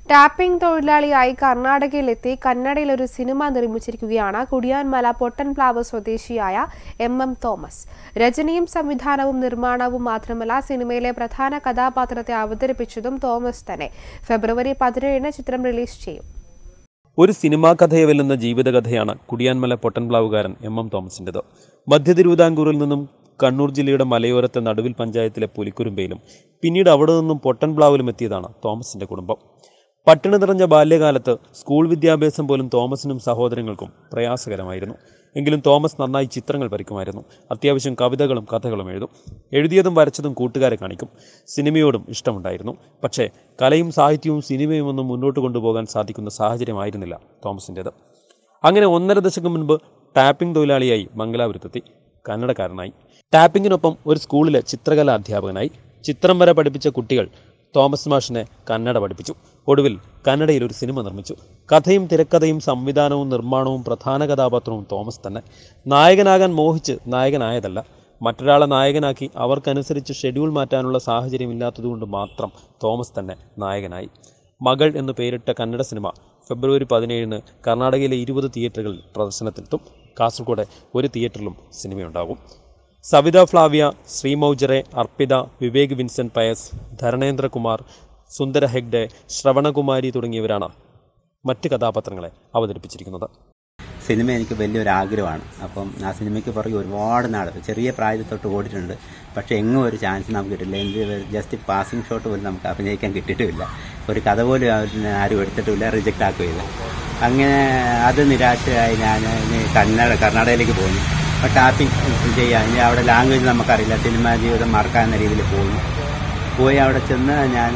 tapping തൊഴിലാളിയായി കർണാടകയിലെത്തി കന്നഡയിൽ ഒരു cinema നിർമ്മിച്ചിരിക്കുകയാണ് Kudiyanmala പൊട്ടൻപ്ലാവ് സ്വദേശിയായ M M Thomas രചനയും സംവിധാനവും നിർമ്മാണവും മാത്രമല്ല സിനിമയിലെ പ്രധാന കഥാപാത്രത്തെ അവതരിപ്പിച്ചതും തോമസ് തന്നെ ഫെബ്രുവരി പതിനേഴിന് ചിത്രം റിലീസ് ചെയ്യും ഒരു സിനിമാ കഥയെ വെല്ലുന്ന ജീവിതകഥയാണ് കുടിയാൻമല പൊട്ടൻപ്ലാവുകാരൻ എം എം തോമസിൻ്റെത് മധ്യ തിരുവിതാംകൂറിൽ നിന്നും കണ്ണൂർ ജില്ലയുടെ മലയോരത്തെ നടുവിൽ പഞ്ചായത്തിലെ പുലിക്കുരുമ്പയിലും പിന്നീട് അവിടെ നിന്നും പൊട്ടൻപ്ലാവിലും എത്തിയതാണ് തോമസിന്റെ കുടുംബം പട്ടിണി നിറഞ്ഞ ബാല്യകാലത്ത് സ്കൂൾ വിദ്യാഭ്യാസം പോലും തോമസിനും സഹോദരങ്ങൾക്കും പ്രയാസകരമായിരുന്നു എങ്കിലും തോമസ് നന്നായി ചിത്രങ്ങൾ വരയ്ക്കുമായിരുന്നു അത്യാവശ്യം കവിതകളും കഥകളും എഴുതും എഴുതിയതും വരച്ചതും കൂട്ടുകാരെ കാണിക്കും സിനിമയോടും ഇഷ്ടമുണ്ടായിരുന്നു പക്ഷേ കലയും സാഹിത്യവും സിനിമയും ഒന്നും മുന്നോട്ട് കൊണ്ടുപോകാൻ സാധിക്കുന്ന സാഹചര്യമായിരുന്നില്ല തോമസിൻ്റേത് അങ്ങനെ ഒന്നര ദശകം മുൻപ് ടാപ്പിംഗ് തൊഴിലാളിയായി മംഗലാപുരത്തെത്തി കന്നഡക്കാരനായി ടാപ്പിങ്ങിനൊപ്പം ഒരു സ്കൂളിലെ ചിത്രകലാ അധ്യാപകനായി ചിത്രം വരെ പഠിപ്പിച്ച കുട്ടികൾ തോമസ് മാഷിനെ കന്നഡ പഠിപ്പിച്ചു ഒടുവിൽ കന്നഡയിൽ ഒരു സിനിമ നിർമ്മിച്ചു കഥയും തിരക്കഥയും സംവിധാനവും നിർമ്മാണവും പ്രധാന കഥാപാത്രവും തോമസ് തന്നെ നായകനാകാൻ മോഹിച്ച് നായകനായതല്ല മറ്റൊരാളെ നായകനാക്കി അവർക്കനുസരിച്ച് ഷെഡ്യൂൾ മാറ്റാനുള്ള സാഹചര്യമില്ലാത്തതുകൊണ്ട് മാത്രം തോമസ് തന്നെ നായകനായി മകൾ എന്ന് പേരിട്ട കന്നഡ സിനിമ ഫെബ്രുവരി പതിനേഴിന് കർണാടകയിലെ ഇരുപത് തിയേറ്ററുകളിൽ പ്രദർശനത്തിലെത്തും കാസർഗോഡ് ഒരു തിയേറ്ററിലും സിനിമയുണ്ടാകും സവിത ഫ്ലാവിയ ശ്രീമൗജറെ അർപ്പിത വിവേക് വിൻസെന്റ് പയസ് ധരണേന്ദ്രകുമാർ സുന്ദര ഹെഗ്ഡെ ശ്രവണകുമാരി തുടങ്ങിയവരാണ് മറ്റ് കഥാപാത്രങ്ങളെ അവതരിപ്പിച്ചിരിക്കുന്നത് സിനിമ എനിക്ക് വലിയൊരു ആഗ്രഹമാണ് അപ്പം ആ സിനിമയ്ക്ക് പുറകെ ഒരുപാട് നാൾ ചെറിയ പ്രായത്തിൽ തൊട്ട് ഓടിയിട്ടുണ്ട് പക്ഷേ എങ്ങും ഒരു ചാൻസ് നമുക്ക് കിട്ടില്ല എന്ത് ജസ്റ്റ് പാസിംഗ് ഷോട്ട് പോലും നമുക്ക് അഭിനയിക്കാൻ കിട്ടിയിട്ടുമില്ല ഒരു കഥ പോലും അതിന് ആരും എടുത്തിട്ടുമില്ല റിജക്റ്റ് ആക്കുകയില്ല അങ്ങനെ അത് നിരാശയായി ഞാൻ ഇനി കന്നഡ കർണാടകയിലേക്ക് പോന്നു അപ്പോൾ ടാപ്പിംഗ് ചെയ്യാൻ ഇനി അവിടെ ലാംഗ്വേജ് നമുക്കറിയില്ല സിനിമാ ജീവിതം മറക്കാവുന്ന രീതിയിൽ പോയി പോയി അവിടെ ചെന്ന് ഞാൻ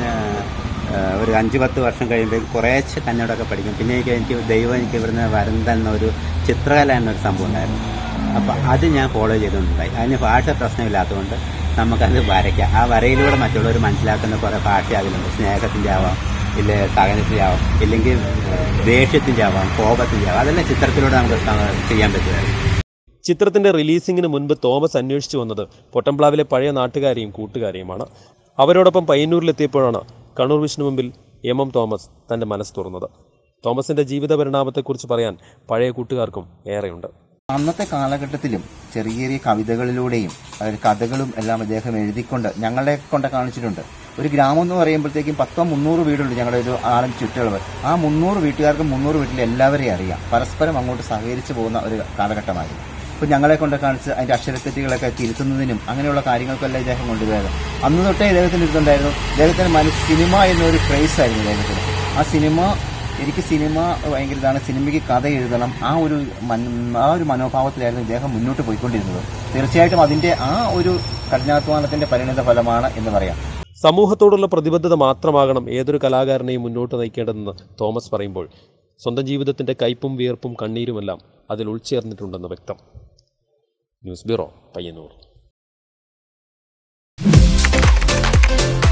ഏഹ്, ഒരു അഞ്ച് പത്ത് വർഷം കഴിയുമ്പോൾ കുറേശ്ശെ കന്നഡമൊക്കെ പഠിക്കും പിന്നെ എനിക്ക് എനിക്ക് ദൈവം എനിക്ക് ഇവിടുന്ന് വരന്ത എന്നൊരു ചിത്രകല എന്നൊരു സംഭവം ഉണ്ടായിരുന്നു അപ്പോൾ അത് ഞാൻ ഫോളോ ചെയ്തുകൊണ്ടുണ്ടായി അതിന് ഭാഷ പ്രശ്നമില്ലാത്തതുകൊണ്ട് നമുക്കത് വരയ്ക്കാം ആ വരയിലൂടെ മറ്റുള്ളവർ മനസ്സിലാക്കുന്ന കുറേ ഭാഷ അതിലുണ്ട് സ്നേഹത്തിൻ്റെ ആവാം ഇല്ലേ സഹനത്തിൻ്റെ ആവാം ഇല്ലെങ്കിൽ ദേഷ്യത്തിൻ്റെ ആവാം കോപത്തിൻ്റെ ആവാം അതെല്ലാം ചിത്രത്തിലൂടെ നമുക്ക് സ- ചെയ്യാൻ പറ്റുമായിരുന്നു ചിത്രത്തിന്റെ റിലീസിംഗിന് മുൻപ് തോമസ് അന്വേഷിച്ചു വന്നത് പൊട്ടംപ്ലാവിലെ പഴയ നാട്ടുകാരെയും കൂട്ടുകാരെയുമാണ് അവരോടൊപ്പം പയ്യന്നൂരിലെത്തിയപ്പോഴാണ് കണ്ണൂർ വിഷ്ണു മുമ്പിൽ എം എം തോമസ് തന്റെ മനസ്സ് തുറന്നത് തോമസിന്റെ ജീവിത പരിണാമത്തെക്കുറിച്ച് പറയാൻ പഴയ കൂട്ടുകാർക്കും ഏറെയുണ്ട് അന്നത്തെ കാലഘട്ടത്തിലും ചെറിയ ചെറിയ കവിതകളിലൂടെയും അതായത് കഥകളും എല്ലാം അദ്ദേഹം എഴുതിക്കൊണ്ട് ഞങ്ങളെ കൊണ്ട് കാണിച്ചിട്ടുണ്ട് ഒരു ഗ്രാമം എന്ന് പറയുമ്പോഴത്തേക്കും പത്തോ മുന്നൂറ് വീടുണ്ട് ഞങ്ങളുടെ ഒരു ആളും ചുറ്റളവ് ആ മുന്നൂറ് വീട്ടുകാർക്ക് മുന്നൂറ് വീട്ടിൽ എല്ലാവരെയും അറിയാം പരസ്പരം അങ്ങോട്ട് സഹകരിച്ചു പോകുന്ന ഒരു കാലഘട്ടമായിരുന്നു അപ്പോൾ ഞങ്ങളെ കൊണ്ട് കാണിച്ച് അതിന്റെ അക്ഷരത്തെറ്റുകളൊക്കെ തിരുത്തുന്നതിനും അങ്ങനെയുള്ള കാര്യങ്ങൾക്കെല്ലാം ഇദ്ദേഹം കൊണ്ടുപോയത് അന്ന് തൊട്ടേ ഇദ്ദേഹത്തിന് ഇതുണ്ടായിരുന്നു ഇദ്ദേഹത്തിന് മനസ്സ് സിനിമ എന്നൊരു ക്രേസ് ആയിരുന്നു ഇദ്ദേഹത്തിന് ആ സിനിമ എനിക്ക് സിനിമ ഭയങ്കര ഇതാണ് സിനിമയ്ക്ക് കഥ എഴുതണം ആ ഒരു മൻ- ആ ഒരു മനോഭാവത്തിലായിരുന്നു ഇദ്ദേഹം മുന്നോട്ട് പോയിക്കൊണ്ടിരുന്നത് തീർച്ചയായിട്ടും അതിന്റെ ആ ഒരു കഠിനാധ്വാനത്തിന്റെ പരിണിത ഫലമാണ് എന്ന് പറയാം സമൂഹത്തോടുള്ള പ്രതിബദ്ധത മാത്രമാകണം ഏതൊരു കലാകാരനെയും മുന്നോട്ട് നയിക്കേണ്ടതെന്ന് തോമസ് പറയുമ്പോൾ സ്വന്തം ജീവിതത്തിന്റെ കയ്പും വിയർപ്പും കണ്ണീരുമെല്ലാം അതിൽ ഉൾച്ചേർന്നിട്ടുണ്ടെന്ന് വ്യക്തം ന്യൂസ് ബ്യൂറോ പയ്യന്നൂർ